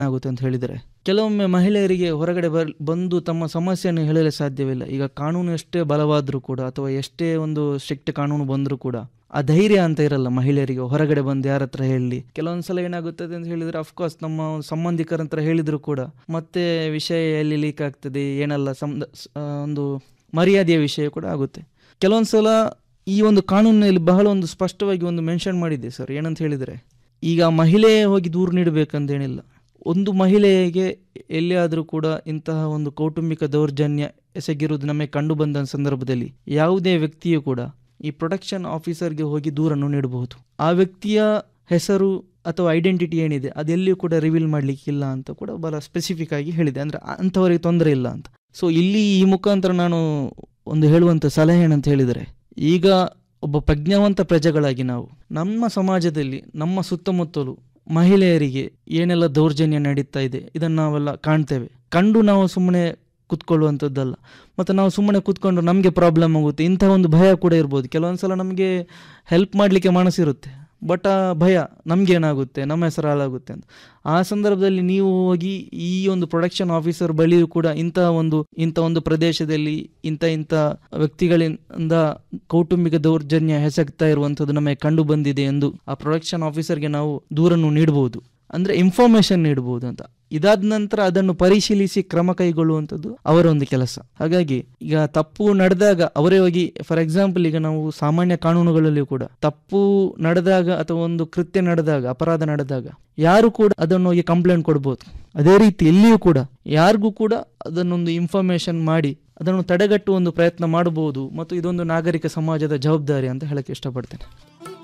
ಆಗುತ್ತೆ ಅಂತ ಹೇಳಿದರೆ ಕೆಲವೊಮ್ಮೆ ಮಹಿಳೆಯರಿಗೆ ಹೊರಗಡೆ ಬರ್ ಬಂದು ತಮ್ಮ ಸಮಸ್ಯೆಯನ್ನು ಹೇಳಲು ಸಾಧ್ಯವಿಲ್ಲ ಈಗ ಕಾನೂನು ಎಷ್ಟೇ ಬಲವಾದರೂ ಕೂಡ ಅಥವಾ ಎಷ್ಟೇ ಒಂದು ಸ್ಟ್ರಿಕ್ಟ್ ಕಾನೂನು ಬಂದರೂ ಕೂಡ ಆ ಧೈರ್ಯ ಅಂತ ಇರಲ್ಲ ಮಹಿಳೆಯರಿಗೆ ಹೊರಗಡೆ ಬಂದು ಯಾರ ಹತ್ರ ಹೇಳಿ ಕೆಲವೊಂದ್ಸಲ ಏನಾಗುತ್ತದೆ ಅಂತ ಹೇಳಿದ್ರೆ ಅಫ್ಕೋರ್ಸ್ ನಮ್ಮ ಸಂಬಂಧಿಕರ ಹತ್ರ ಹೇಳಿದ್ರು ಕೂಡ ಮತ್ತೆ ವಿಷಯ ಎಲ್ಲಿ ಲೀಕ್ ಆಗ್ತದೆ ಏನೆಲ್ಲ ಸಂದ ಸ್- ಆ, ಒಂದು ಮರ್ಯಾದೆಯ ವಿಷಯ ಕೂಡ ಆಗುತ್ತೆ ಕೆಲವೊಂದ್ಸಲ ಈ ಒಂದು ಕಾನೂನಿನಲ್ಲಿ ಬಹಳ ಒಂದು ಸ್ಪಷ್ಟವಾಗಿ ಒಂದು ಮೆನ್ಷನ್ ಮಾಡಿದೆ ಸರ್ ಏನಂತ ಹೇಳಿದರೆ ಈಗ ಮಹಿಳೆ ಹೋಗಿ ದೂರು ನೀಡಬೇಕಂತೇನಿಲ್ಲ ಒಂದು ಮಹಿಳೆಗೆ ಎಲ್ಲಿಯಾದರೂ ಕೂಡ ಇಂತಹ ಒಂದು ಕೌಟುಂಬಿಕ ದೌರ್ಜನ್ಯ ಎಸಗಿರುವುದು ನಮಗೆ ಕಂಡು ಬಂದ ಸಂದರ್ಭದಲ್ಲಿ ಯಾವುದೇ ವ್ಯಕ್ತಿಯು ಕೂಡ ಈ ಪ್ರೊಟೆಕ್ಷನ್ ಆಫೀಸರ್ಗೆ ಹೋಗಿ ದೂರನ್ನು ನೀಡಬಹುದು ಆ ವ್ಯಕ್ತಿಯ ಹೆಸರು ಅಥವಾ ಐಡೆಂಟಿಟಿ ಏನಿದೆ ಅದೆಲ್ಲಿಯೂ ಕೂಡ ರಿವೀಲ್ ಮಾಡಲಿಕ್ಕಿಲ್ಲ ಅಂತ ಕೂಡ ಬಹಳ ಸ್ಪೆಸಿಫಿಕ್ ಆಗಿ ಹೇಳಿದೆ ಅಂದರೆ ಅಂಥವರಿಗೆ ತೊಂದರೆ ಇಲ್ಲ ಅಂತ ಸೊ ಇಲ್ಲಿ ಈ ಮುಖಾಂತರ ನಾನು ಒಂದು ಹೇಳುವಂಥ ಸಲಹೆ ಏನಂತ ಹೇಳಿದರೆ ಈಗ ಒಬ್ಬ ಪ್ರಜ್ಞಾವಂತ ಪ್ರಜೆಗಳಾಗಿ ನಾವು ನಮ್ಮ ಸಮಾಜದಲ್ಲಿ ನಮ್ಮ ಸುತ್ತಮುತ್ತಲು ಮಹಿಳೆಯರಿಗೆ ಏನೆಲ್ಲ ದೌರ್ಜನ್ಯ ನಡೀತಾ ಇದೆ ಇದನ್ನು ನಾವೆಲ್ಲ ಕಾಣ್ತೇವೆ ಕಂಡು ನಾವು ಸುಮ್ಮನೆ ಕುತ್ಕೊಳ್ಳುವಂಥದ್ದಲ್ಲ ಮತ್ತು ನಾವು ಸುಮ್ಮನೆ ಕೂತ್ಕೊಂಡು ನಮಗೆ ಪ್ರಾಬ್ಲಮ್ ಆಗುತ್ತೆ ಇಂಥ ಒಂದು ಭಯ ಕೂಡ ಇರ್ಬೋದು ಕೆಲವೊಂದ್ಸಲ ನಮಗೆ ಹೆಲ್ಪ್ ಮಾಡಲಿಕ್ಕೆ ಮನಸ್ಸಿರುತ್ತೆ ಬಟ್ ಆ ಭಯ ನಮಗೇನಾಗುತ್ತೆ ನಮ್ಮ ಹೆಸರು ಹಾಳಾಗುತ್ತೆ ಅಂತ ಆ ಸಂದರ್ಭದಲ್ಲಿ ನೀವು ಹೋಗಿ ಈ ಒಂದು ಪ್ರೊಡಕ್ಷನ್ ಆಫೀಸರ್ ಬಳಿಯೂ ಕೂಡ ಇಂತಹ ಒಂದು ಇಂಥ ಒಂದು ಪ್ರದೇಶದಲ್ಲಿ ಇಂಥ ಇಂಥ ವ್ಯಕ್ತಿಗಳಿಂದ ಕೌಟುಂಬಿಕ ದೌರ್ಜನ್ಯ ಎಸಗ್ತಾ ಇರುವಂಥದ್ದು ನಮಗೆ ಕಂಡು ಬಂದಿದೆ ಎಂದು ಆ ಪ್ರೊಡಕ್ಷನ್ ಆಫೀಸರ್ಗೆ ನಾವು ದೂರನ್ನು ನೀಡಬಹುದು ಅಂದ್ರೆ ಇನ್ಫಾರ್ಮೇಶನ್ ನೀಡಬಹುದು ಅಂತ ಇದಾದ ನಂತರ ಅದನ್ನು ಪರಿಶೀಲಿಸಿ ಕ್ರಮ ಕೈಗೊಳ್ಳುವಂಥದ್ದು ಅವರ ಒಂದು ಕೆಲಸ ಹಾಗಾಗಿ ಈಗ ತಪ್ಪು ನಡೆದಾಗ ಅವರೇ ಹೋಗಿ ಫಾರ್ ಎಕ್ಸಾಂಪಲ್ ಈಗ ನಾವು ಸಾಮಾನ್ಯ ಕಾನೂನುಗಳಲ್ಲಿ ಕೂಡ ತಪ್ಪು ನಡೆದಾಗ ಅಥವಾ ಒಂದು ಕೃತ್ಯ ನಡೆದಾಗ ಅಪರಾಧ ನಡೆದಾಗ ಯಾರು ಕೂಡ ಅದನ್ನು ಹೋಗಿ ಕಂಪ್ಲೇಂಟ್ ಕೊಡ್ಬೋದು ಅದೇ ರೀತಿ ಎಲ್ಲಿಯೂ ಕೂಡ ಯಾರಿಗೂ ಕೂಡ ಅದನ್ನೊಂದು ಇನ್ಫಾರ್ಮೇಶನ್ ಮಾಡಿ ಅದನ್ನು ತಡೆಗಟ್ಟುವ ಒಂದು ಪ್ರಯತ್ನ ಮಾಡಬಹುದು ಮತ್ತು ಇದೊಂದು ನಾಗರಿಕ ಸಮಾಜದ ಜವಾಬ್ದಾರಿ ಅಂತ ಹೇಳಕ್ಕೆ ಇಷ್ಟಪಡ್ತೇನೆ